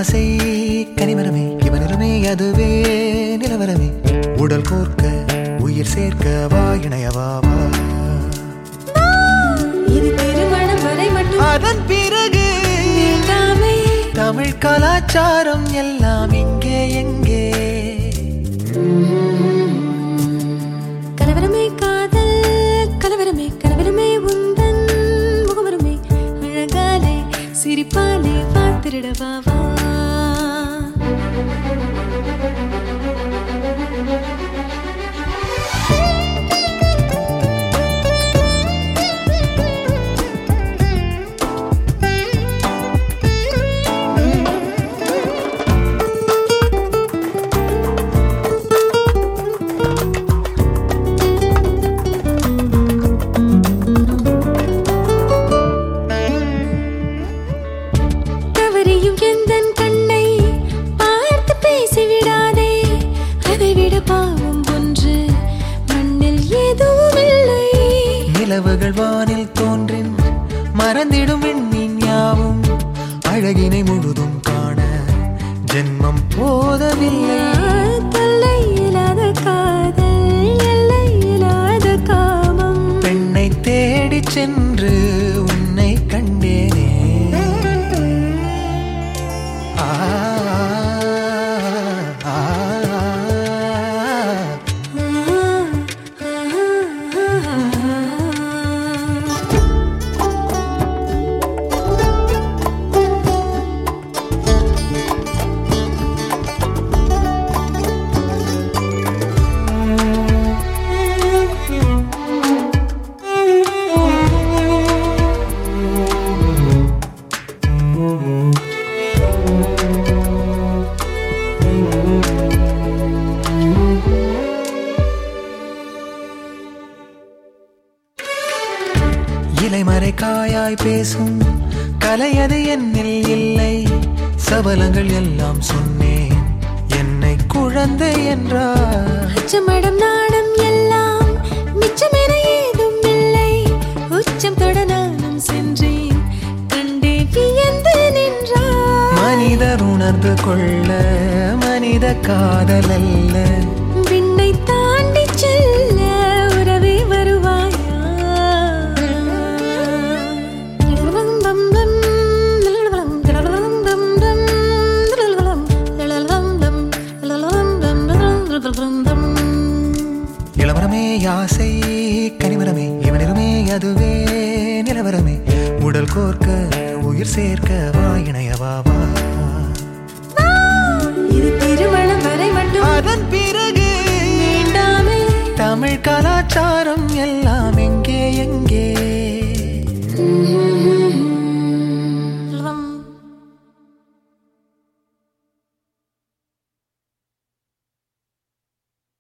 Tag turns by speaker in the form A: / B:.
A: யாசை கனிமரமே இவனிருமே அதுவே நிலவரமே உடல் கோர்க்க உயிர் சேர்க்க வா இணையவா வா
B: இது திருமணம் வரை மட்டும்
A: அதன் பிறகு
B: வேண்டாமே
A: தமிழ் கலாச்சாரம் எல்லாம் இங்கே எங்கே
B: கலவரமே காதல் கலவரமே கலவரமே உந்தன் முகவரமே அழகாலே சிரிப்பாலே பார்த்திடவா வா தவறியும் எந்தன் கண்ணை பார்த்து பேசிவிடாதே அதை விட பாவம் ஒன்று மண்ணில் எதுவும் இல்லை
A: நிலவுகள் வானில் தோன்றின் மறந்திடும் விண்மீன் யாவும் அழகினை முழுதும் காண ஜென்மம் போதவில்லை
B: தொல்லை இல்லாத காதல் எல்லை இல்லாத காமம்
A: பெண்ணை தேடிச் சென்று உன்னை கண்டேனே ஆ, ஆ, ஆ. இலைமறை காயாய் பேசும் கலையது என்னில் இல்லை சபலங்கள் எல்லாம் சொன்னேன் என்னை குழந்தை என்றார்
B: அச்சமடம் நாணம் எல்லாம் மிச்சமென ஏதும் இல்லை உச்சம் தொட நானும் சென்றேன் கண்டே வியந்து நின்றார்
A: மனிதர் உணர்ந்து கொள்ள மனித காதல் அல்ல
B: விண்ணை தாண்டி செல்ல உறவே வருவாயா
A: இளவரமே யாசை கனிமரமே இவனிருமே அதுவே நிலவரமே உடல் கோர்க்க உயிர் சேர்க்க வா இணையவா வா
B: இது திருமணம் வரை மட்டும்
A: அதன் பிறகு
B: வேண்டாமே
A: தமிழ் கலாச்சாரம் எல்லாம்